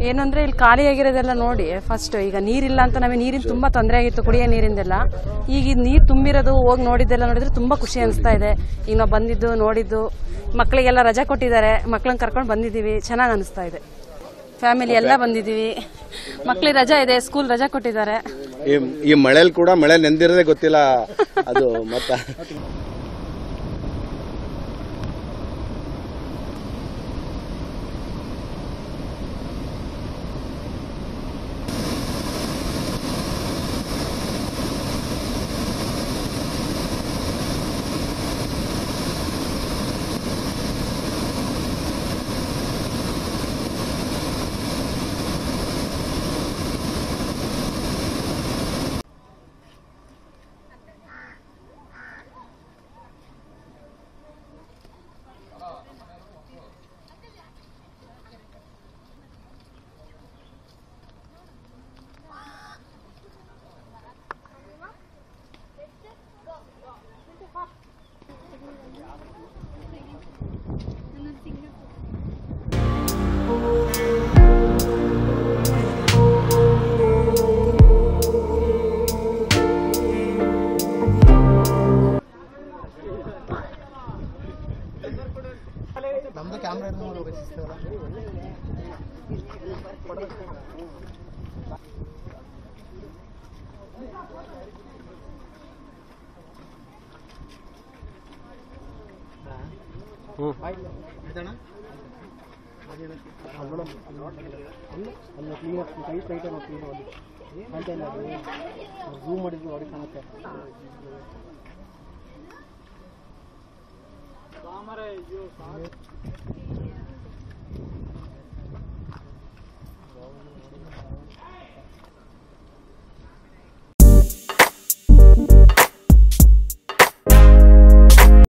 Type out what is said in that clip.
ಏನಂದ್ರೆ ಇಲ್ಲಿ ಖಾಲಿ ಆಗಿರೋದೆಲ್ಲ ನೋಡಿ ಫಸ್ಟ್ ಈಗ ನೀರಿಲ್ಲ ಅಂತ ನಮಗೆ ನೀರಿನ ತುಂಬಾ ತೊಂದರೆ ಆಗಿತ್ತು ಕುಡಿಯೋ ನೀರಿಂದೆಲ್ಲ ಈಗ ಇದು ನೀರು ತುಂಬಿರೋದು ಹೋಗಿ ನೋಡಿದ್ದೆಲ್ಲ ನೋಡಿದ್ರೆ ತುಂಬಾ ಖುಷಿ ಅನಿಸ್ತಾ ಇದೆ ಈಗ ನಾವು ಬಂದಿದ್ದು ನೋಡಿದ್ದು ಮಕ್ಕಳಿಗೆಲ್ಲ ರಜೆ ಕೊಟ್ಟಿದ್ದಾರೆ ಮಕ್ಕಳನ್ನ ಕರ್ಕೊಂಡು ಬಂದಿದ್ದೀವಿ ಚೆನ್ನಾಗಿ ಅನಿಸ್ತಾ ಇದೆ ಫ್ಯಾಮಿಲಿ ಎಲ್ಲ ಬಂದಿದ್ದೀವಿ ಮಕ್ಳಿಗೆ ರಜಾ ಇದೆ ಸ್ಕೂಲ್ ರಜಾ ಕೊಟ್ಟಿದ್ದಾರೆ ಈ ಈ ಮಳೆಲಿ ಕೂಡ ಮಳೆ ನೆಂದಿರೋದೇ ಗೊತ್ತಿಲ್ಲ ಅದು ಮತ್ತ ಝೂಮ್ ಮಾಡಿದ್ರು ನೋಡಿ ಕಾಣುತ್ತೆ